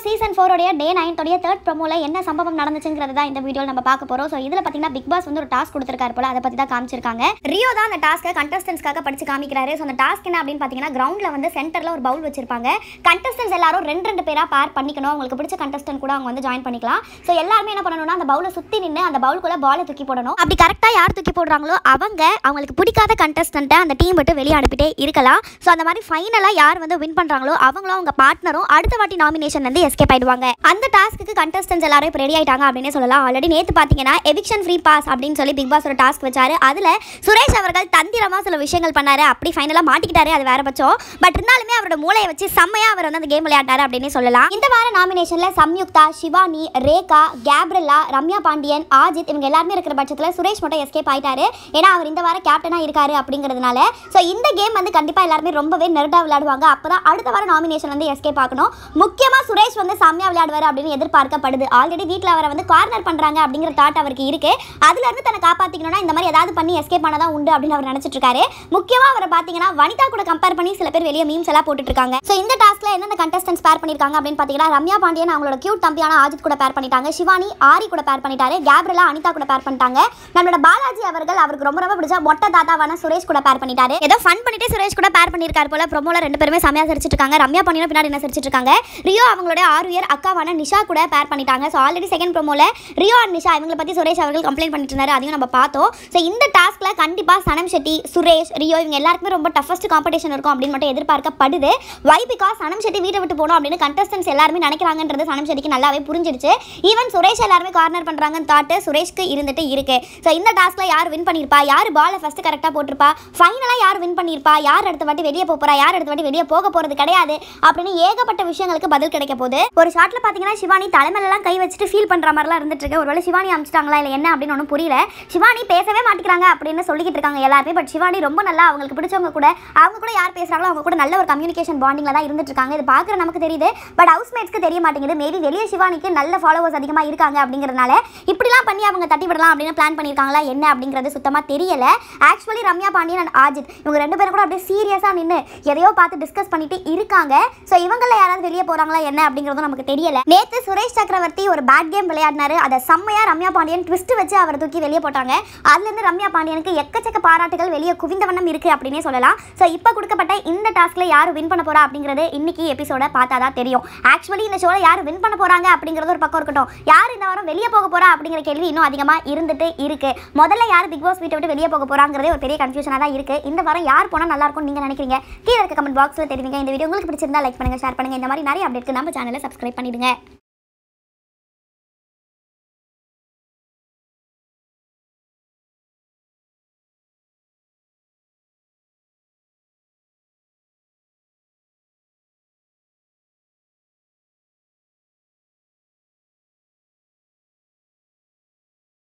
season ஃபோரோடைய டே நைன்த்தோடைய third ப்ரோமோல என்ன சம்பவம் நடந்துச்சுங்கிறது தான் இந்த வீடியோவில் நம்ம பார்க்க போறோம் ஸோ இதில் பார்த்தீங்கன்னா பிக் பாஸ் வந்து ஒரு டாஸ்க் கொடுத்துருக்காரு போல அதை பற்றி தான் காமிச்சிருக்காங்க ரியோ தான் அந்த டாஸ்க்கை கண்டஸ்டன்ஸ்க்காக படிச்சு காமிக்கிறாரு ஸோ அந்த டாஸ்க் என்ன அப்படின்னு பார்த்தீங்கன்னா கிரவுண்டில் வந்து சென்டரில் ஒரு பவுல் வச்சிருப்பாங்க கண்டஸ்டன்ஸ் எல்லாரும் ரெண்டு ரெண்டு பேராக பேர் பண்ணிக்கணும் உங்களுக்கு பிடிச்ச கண்டஸ்டன்ட் கூட அவங்க வந்து ஜாயின் பண்ணிக்கலாம் ஸோ எல்லாருமே என்ன பண்ணணும்னா அந்த பவுலை சுற்றி நின்று அந்த பவுலுக்குள்ள பாலை தூக்கி போடணும் அப்படி கரெக்டாக யார் தூக்கி போடுறாங்களோ அவங்க அவங்களுக்கு பிடிக்காத கண்டஸ்டண்ட்டை அந்த டீம் விட்டு வெளியே அனுப்பிட்டே இருக்கலாம் ஸோ அந்த மாதிரி ஃபைனலாக யார் வந்து வின் பண்ணுறாங்களோ அவங்களும் அவங்க பார்ட்னரும் அடுத்த வாட்டி நாமினேஷன் வந்து எஸ்கேப் ஆயிடுவாங்க அந்த டாஸ்க்கு கண்டஸ்டன்ஸ் எல்லாரும் இப்போ ரெடி ஆயிட்டாங்க அப்படின்னே சொல்லலாம் ஆல்ரெடி நேற்று பார்த்தீங்கன்னா எவிக்ஷன் ஃப்ரீ பாஸ் அப்படின்னு சொல்லி பிக் பாஸ் ஒரு டாஸ்க் வச்சாரு அதில் சுரேஷ் அவர்கள் தந்திரமாக சில விஷயங்கள் பண்ணாரு அப்படி ஃபைனலாக மாட்டிக்கிட்டாரு அது வேற பட்சம் பட் இருந்தாலுமே அவரோட மூளையை வச்சு செம்மையாக அவர் வந்து அந்த கேம் விளையாட்டாரு அப்படின்னு சொல்லலாம் இந்த வார நாமினேஷனில் சம்யுக்தா சிவானி ரேகா கேப்ரில்லா ரம்யா பாண்டியன் ஆஜித் இவங்க எல்லாருமே இருக்கிற பட்சத்தில் சுரேஷ் மட்டும் எஸ்கேப் ஆயிட்டாரு ஏன்னா அவர் இந்த வாரம் கேப்டனாக இருக்காரு அப்படிங்கிறதுனால ஸோ இந்த கேம் வந்து கண்டிப்பாக எல்லாருமே ரொம்பவே நெருடாக விளையாடுவாங்க அப்போ தான் அடுத்த வாரம் நாமினேஷன் வந்து எஸ்கேப் ஆகணும் முக்கியமாக சுரேஷ் வந்து செம்மையாக விளையாடுவார் அப்படின்னு எதிர்பார்க்கப்படுது ஆல்ரெடி வீட்டில் அவரை வந்து கார்னர் பண்ணுறாங்க அப்படிங்கிற தாட் அவருக்கு இருக்கு அதுலேருந்து தன்னை காப்பாற்றிக்கணும்னா இந்த மாதிரி ஏதாவது பண்ணி எஸ்கேப் ஆனதான் உண்டு அப்படின்னு அவர் நினச்சிட்டு இருக்காரு முக்கியமாக அவரை பார்த்தீங்கன்னா வனிதா கூட கம்பேர் பண்ணி சில பேர் வெளியே மீம்ஸ் எல்லாம் போட்டுட்டு இருக்காங்க ஸோ இந்த டாஸ்க்ல எந்தெந்த கண்டஸ்டன்ஸ் பேர் பண்ணியிருக்காங்க அப்படின்னு பார்த்தீங்கன்னா ரம்யா பாண்டியன் அவங்களோட கியூட் தம்பியான ஆஜித் கூட பேர் பண்ணிட்டாங்க சிவானி ஆரி கூட பேர் பண்ணிட்டாரு கேப்ரலா அனிதா கூட பேர் பண்ணிட்டாங்க நம்மளோட பாலாஜி அவர்கள் அவருக்கு ரொம்ப ரொம்ப பிடிச்ச மொட்டை தாத்தாவான சுரேஷ் கூட பேர் பண்ணிட்டாரு ஏதோ ஃபன் பண்ணிட்டு சுரேஷ் கூட பேர் பண்ணியிருக்காரு போல ப்ரோமோல ரெண்டு பேருமே செமையா சிரிச்சிட்டு இருக்காங்க ரம்யா பாண்டியன் பின்னாடி என்ன சிரிச்சிட்டு இருக்காங்க ரியோ அவங்களோட ஆறு இயர் அக்காவான நிஷா கூட பேர் பண்ணிட்டாங்க ஸோ ஆல்ரெடி செகண்ட் ப்ரோமோல ரியோ அண்ட் நிஷா இவங்களை பற்றி சுரேஷ் அவர்கள் கம்ப்ளைண்ட் பண்ணிட்டு இருந்தாரு அதையும் நம்ம பார்த்தோம் ஸோ இந்த டாஸ்க்ல கண்டிப்பாக சனம் ஷெட்டி சுரேஷ் ரியோ இவங்க எல்லாருக்குமே ரொம்ப டஃபஸ்ட் காம்படிஷன் இருக்கும் அப்படின்னு மட்டும் எதிர்பார்க்கப்படுது வை பிகாஸ் சனம் ஷெட்டி வீட்டை விட்டு போகணும் அப்படின்னு கண்டஸ்டன்ஸ் எல்லாருமே நினைக்கிறாங்கன்றது சனம் ஷெட்டிக்கு நல்லாவே புரிஞ்சிடுச்சு ஈவன் சுரேஷ் எல்லாருமே கார்னர் பண்ணுறாங்கன்னு தாட்டு சுரேஷ்க்கு இருந்துட்டு இருக்கு ஸோ இந்த டாஸ்க்ல யார் வின் பண்ணியிருப்பா யார் பாலை ஃபர்ஸ்ட் கரெக்டாக போட்டிருப்பா ஃபைனலாக யார் வின் பண்ணியிருப்பா யார் அடுத்த வாட்டி வெளியே போக போறா யார் அடுத்த வாட்டி வெளியே போக போறது கிடையாது அப்படின்னு ஏகப்பட்ட விஷயங்களுக்கு பதில் கிடைக்க போகுது ஒரு ஷாட்ல பார்த்தீங்கன்னா சிவானி தலைமையிலலாம் கை வச்சுட்டு ஃபீல் பண்ற மாதிரிலாம் இருந்துட்டு இருக்கு ஒருவேளை சிவானி அமிச்சிட்டாங்களா இல்லை என்ன அப்படின்னு ஒன்றும் புரியல சிவானி பேசவே மாட்டேங்கிறாங்க அப்படின்னு சொல்லிக்கிட்டு இருக்காங்க எல்லாருமே பட் சிவானி ரொம்ப நல்லா அவங்களுக்கு பிடிச்சவங்க கூட அவங்க கூட யார் பேசுறாங்களோ அவங்க கூட நல்ல ஒரு கம்யூனிகேஷன் பாண்டிங்ல தான் இருந்துட்டு இருக்காங்க இது பார்க்குற நமக்கு தெரியுது பட் ஹவுஸ்மேட்ஸ்க்கு தெரிய மாட்டேங்குது மேபி வெளியே சிவானிக்கு நல்ல ஃபாலோவர்ஸ் அதிகமாக இருக்காங்க அப்படிங்கிறதுனால இப்படிலாம் பண்ணி அவங்க தட்டி விடலாம் அப்படின்னு பிளான் பண்ணியிருக்காங்களா என்ன அப்படிங்கிறது சுத்தமாக தெரியல ஆக்சுவலி ரம்யா பாண்டியன் அண்ட் ஆஜித் இவங்க ரெண்டு பேரும் கூட அப்படியே சீரியஸாக நின்று எதையோ பார்த்து டிஸ்கஸ் பண்ணிட்டு இருக்காங்க ஸோ இவங்கள யாராவது வெளியே போறாங்களா என்ன அப்படிங்கிறதும் நமக்கு தெரியல நேத்து சுரேஷ் சக்கரவர்த்தி ஒரு பேட் கேம் விளையாடினாரு அதை செம்மையா ரம்யா பாண்டியன் ட்விஸ்ட் வச்சு அவரை தூக்கி வெளியே போட்டாங்க அதுல இருந்து ரம்யா பாண்டியனுக்கு எக்கச்சக்க பாராட்டுகள் வெளியே குவிந்த வண்ணம் இருக்கு அப்படின்னே சொல்லலாம் ஸோ இப்போ கொடுக்கப்பட்ட இந்த டாஸ்க்ல யார் வின் பண்ண போறா அப்படிங்கிறது இன்னைக்கு எபிசோட பார்த்தா தான் தெரியும் ஆக்சுவலி இந்த ஷோல யார் வின் பண்ண போறாங்க அப்படிங்கிறது ஒரு பக்கம் இருக்கட்டும் யார் இந்த வாரம் வெளியே போக போறா அப்படிங்கிற கேள்வி இன்னும் அதிகமா இருந்துட்டு இருக்கு முதல்ல யார் பிக் பாஸ் வீட்டை விட்டு வெளியே போக போறாங்கிறதே ஒரு பெரிய கன்ஃபியூஷனாக தான் இருக்கு இந்த வாரம் யார் போனா நல்லா இருக்கும்னு நீங்க நினைக்கிறீங்க கீழே இருக்க கமெண்ட் பாக்ஸ்ல தெரிவிங்க இந்த வீடியோ உங்களுக்கு பிடிச்சிருந்தா லைக் பண்ணுங்க ஷேர் பண்ணுங்க இந்த மாதிரி நிறைய அப்டேட்க்கு நம்ம சேனலை சப்ஸ்கிரைப் பண்ணிடுங்க